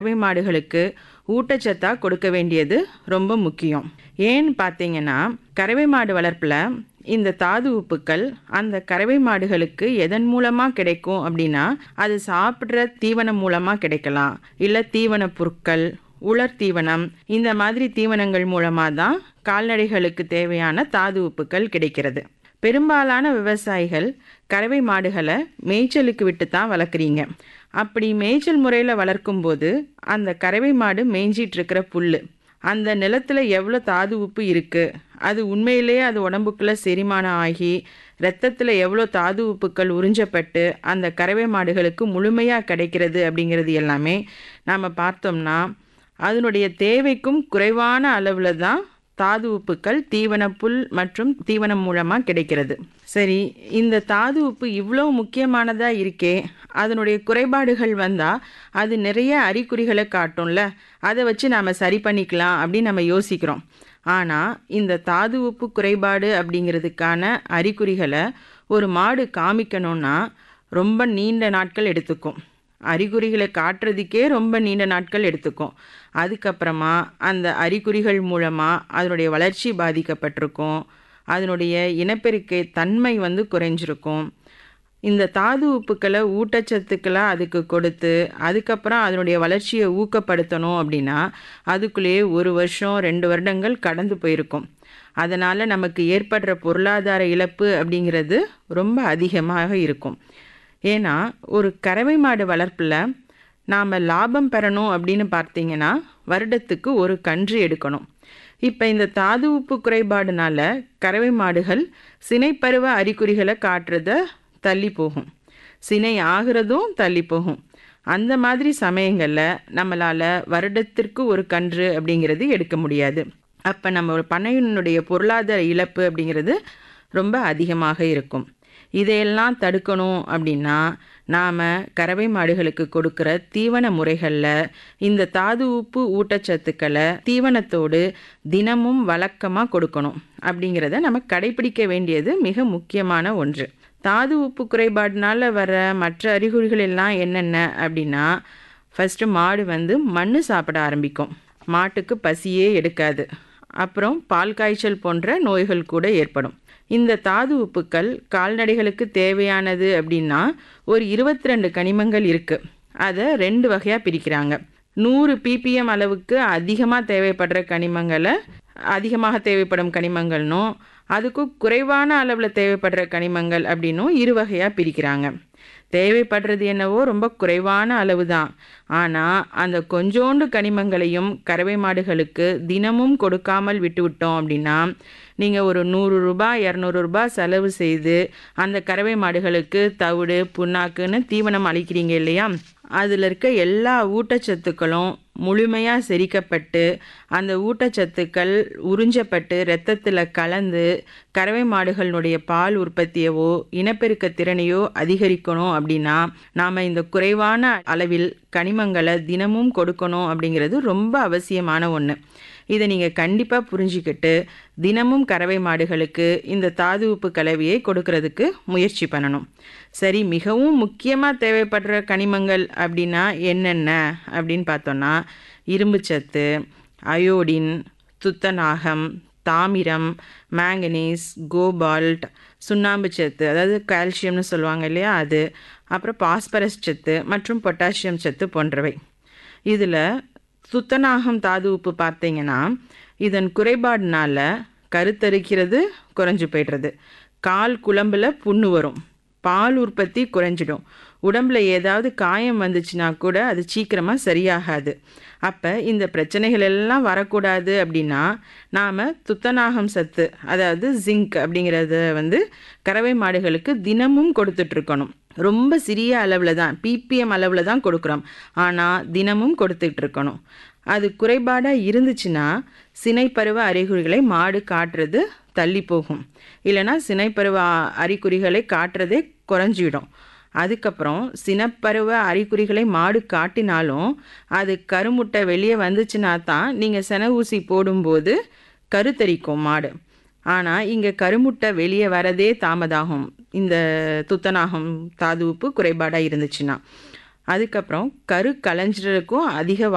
கறவை மாடுகளுக்கு ஊட்டச்சத்தா கொடுக்க வேண்டியது ரொம்ப முக்கியம் ஏன்னு பார்த்தீங்கன்னா கறவை மாடு வளர்ப்பில் இந்த தாது உப்புக்கள் அந்த கறவை மாடுகளுக்கு எதன் மூலமாக கிடைக்கும் அப்படின்னா அது சாப்பிட்ற தீவனம் மூலமாக கிடைக்கலாம் இல்லை தீவன பொருட்கள் உலர் தீவனம் இந்த மாதிரி தீவனங்கள் மூலமாக தான் கால்நடைகளுக்கு தேவையான தாது உப்புக்கள் கிடைக்கிறது பெரும்பாலான விவசாயிகள் கறவை மாடுகளை மேய்ச்சலுக்கு விட்டு தான் வளர்க்குறீங்க அப்படி மேய்ச்சல் முறையில் வளர்க்கும்போது அந்த கறவை மாடு மேய்ஞ்சிட்டு இருக்கிற புல் அந்த நிலத்தில் எவ்வளோ தாது உப்பு இருக்குது அது உண்மையிலேயே அது உடம்புக்குள்ளே செரிமானம் ஆகி ரத்தத்தில் எவ்வளோ தாது உப்புக்கள் உறிஞ்சப்பட்டு அந்த கறவை மாடுகளுக்கு முழுமையாக கிடைக்கிறது அப்படிங்கிறது எல்லாமே நாம் பார்த்தோம்னா அதனுடைய தேவைக்கும் குறைவான அளவில் தான் தாது உப்புக்கள் தீவன புல் மற்றும் தீவனம் மூலமாக கிடைக்கிறது சரி இந்த தாது உப்பு இவ்வளோ முக்கியமானதாக இருக்கே அதனுடைய குறைபாடுகள் வந்தால் அது நிறைய அறிகுறிகளை காட்டும்ல அதை வச்சு நாம் சரி பண்ணிக்கலாம் அப்படின்னு நம்ம யோசிக்கிறோம் ஆனால் இந்த தாது உப்பு குறைபாடு அப்படிங்கிறதுக்கான அறிகுறிகளை ஒரு மாடு காமிக்கணும்னா ரொம்ப நீண்ட நாட்கள் எடுத்துக்கும் அறிகுறிகளை காட்டுறதுக்கே ரொம்ப நீண்ட நாட்கள் எடுத்துக்கும் அதுக்கப்புறமா அந்த அறிகுறிகள் மூலமாக அதனுடைய வளர்ச்சி பாதிக்கப்பட்டிருக்கும் அதனுடைய இனப்பெருக்கை தன்மை வந்து குறைஞ்சிருக்கும் இந்த தாது உப்புக்களை ஊட்டச்சத்துக்களாக அதுக்கு கொடுத்து அதுக்கப்புறம் அதனுடைய வளர்ச்சியை ஊக்கப்படுத்தணும் அப்படின்னா அதுக்குள்ளேயே ஒரு வருஷம் ரெண்டு வருடங்கள் கடந்து போயிருக்கும் அதனால் நமக்கு ஏற்படுற பொருளாதார இழப்பு அப்படிங்கிறது ரொம்ப அதிகமாக இருக்கும் ஏன்னா ஒரு கறவை மாடு வளர்ப்பில் நாம் லாபம் பெறணும் அப்படின்னு பார்த்தீங்கன்னா வருடத்துக்கு ஒரு கன்று எடுக்கணும் இப்போ இந்த தாது உப்பு குறைபாடுனால கறவை மாடுகள் சினைப்பருவ அறிகுறிகளை காட்டுறத தள்ளி போகும் சினை ஆகிறதும் தள்ளி போகும் அந்த மாதிரி சமயங்களில் நம்மளால் வருடத்திற்கு ஒரு கன்று அப்படிங்கிறது எடுக்க முடியாது அப்போ நம்ம பண்ணையினுடைய பொருளாதார இழப்பு அப்படிங்கிறது ரொம்ப அதிகமாக இருக்கும் இதையெல்லாம் தடுக்கணும் அப்படின்னா நாம் கறவை மாடுகளுக்கு கொடுக்குற தீவன முறைகளில் இந்த தாது உப்பு ஊட்டச்சத்துக்களை தீவனத்தோடு தினமும் வழக்கமாக கொடுக்கணும் அப்படிங்கிறத நம்ம கடைபிடிக்க வேண்டியது மிக முக்கியமான ஒன்று தாது உப்பு குறைபாடுனால வர மற்ற அறிகுறிகள் எல்லாம் என்னென்ன அப்படின்னா ஃபஸ்ட்டு மாடு வந்து மண் சாப்பிட ஆரம்பிக்கும் மாட்டுக்கு பசியே எடுக்காது அப்புறம் பால் காய்ச்சல் போன்ற நோய்கள் கூட ஏற்படும் இந்த தாது உப்புக்கள் கால்நடைகளுக்கு தேவையானது அப்படின்னா ஒரு இருபத்தி ரெண்டு கனிமங்கள் இருக்குது அதை ரெண்டு வகையாக பிரிக்கிறாங்க நூறு பிபிஎம் அளவுக்கு அதிகமாக தேவைப்படுற கனிமங்களை அதிகமாக தேவைப்படும் கனிமங்கள்னும் அதுக்கும் குறைவான அளவில் தேவைப்படுற கனிமங்கள் அப்படின்னும் இரு வகையாக பிரிக்கிறாங்க தேவைப்படுறது என்னவோ ரொம்ப குறைவான அளவு தான் ஆனால் அந்த கொஞ்சோண்டு கனிமங்களையும் கறவை மாடுகளுக்கு தினமும் கொடுக்காமல் விட்டுவிட்டோம் அப்படின்னா நீங்கள் ஒரு நூறு ரூபாய் இரநூறு ரூபாய் செலவு செய்து அந்த கறவை மாடுகளுக்கு தவிடு புண்ணாக்குன்னு தீவனம் அளிக்கிறீங்க இல்லையா அதில் இருக்க எல்லா ஊட்டச்சத்துக்களும் முழுமையாக செரிக்கப்பட்டு அந்த ஊட்டச்சத்துக்கள் உறிஞ்சப்பட்டு இரத்தத்தில் கலந்து கறவை மாடுகளினுடைய பால் உற்பத்தியவோ இனப்பெருக்க திறனையோ அதிகரிக்கணும் அப்படின்னா நாம் இந்த குறைவான அளவில் கனிமங்களை தினமும் கொடுக்கணும் அப்படிங்கிறது ரொம்ப அவசியமான ஒன்று இதை நீங்கள் கண்டிப்பாக புரிஞ்சிக்கிட்டு தினமும் கறவை மாடுகளுக்கு இந்த தாது உப்பு கலவையை கொடுக்கறதுக்கு முயற்சி பண்ணணும் சரி மிகவும் முக்கியமாக தேவைப்படுற கனிமங்கள் அப்படின்னா என்னென்ன அப்படின்னு பார்த்தோன்னா இரும்புச்சத்து அயோடின் துத்தநாகம் தாமிரம் மேங்கனீஸ் கோபால்ட் சுண்ணாம்பு சத்து அதாவது கால்சியம்னு சொல்லுவாங்க இல்லையா அது அப்புறம் பாஸ்பரஸ் சத்து மற்றும் பொட்டாசியம் சத்து போன்றவை இதில் துத்தநாகம் தாது உப்பு பார்த்தீங்கன்னா இதன் குறைபாடுனால கருத்தரிக்கிறது குறைஞ்சு போய்டுறது கால் குழம்பில் புண்ணு வரும் பால் உற்பத்தி குறைஞ்சிடும் உடம்புல ஏதாவது காயம் வந்துச்சுன்னா கூட அது சீக்கிரமாக சரியாகாது அப்போ இந்த பிரச்சனைகள் எல்லாம் வரக்கூடாது அப்படின்னா நாம் துத்தநாகம் சத்து அதாவது ஜிங்க் அப்படிங்கிறத வந்து கறவை மாடுகளுக்கு தினமும் கொடுத்துட்ருக்கணும் ரொம்ப சிறிய அளவில் தான் பிபிஎம் அளவில் தான் கொடுக்குறோம் ஆனால் தினமும் கொடுத்துட்டு இருக்கணும் அது குறைபாடாக இருந்துச்சுன்னா சினைப்பருவ அறிகுறிகளை மாடு காட்டுறது தள்ளி போகும் இல்லைனா சினைப்பருவ அறிகுறிகளை காட்டுறதே குறைஞ்சிடும் அதுக்கப்புறம் சினப்பருவ அறிகுறிகளை மாடு காட்டினாலும் அது கருமுட்டை வெளியே வந்துச்சுன்னா தான் நீங்கள் சென ஊசி போடும்போது கருத்தரிக்கும் மாடு ஆனால் இங்கே கருமுட்டை வெளியே வரதே தாமதாகும் இந்த துத்தநாகம் தாது உப்பு குறைபாடாக இருந்துச்சுன்னா அதுக்கப்புறம் கரு கலைஞ்சிறதுக்கும் அதிக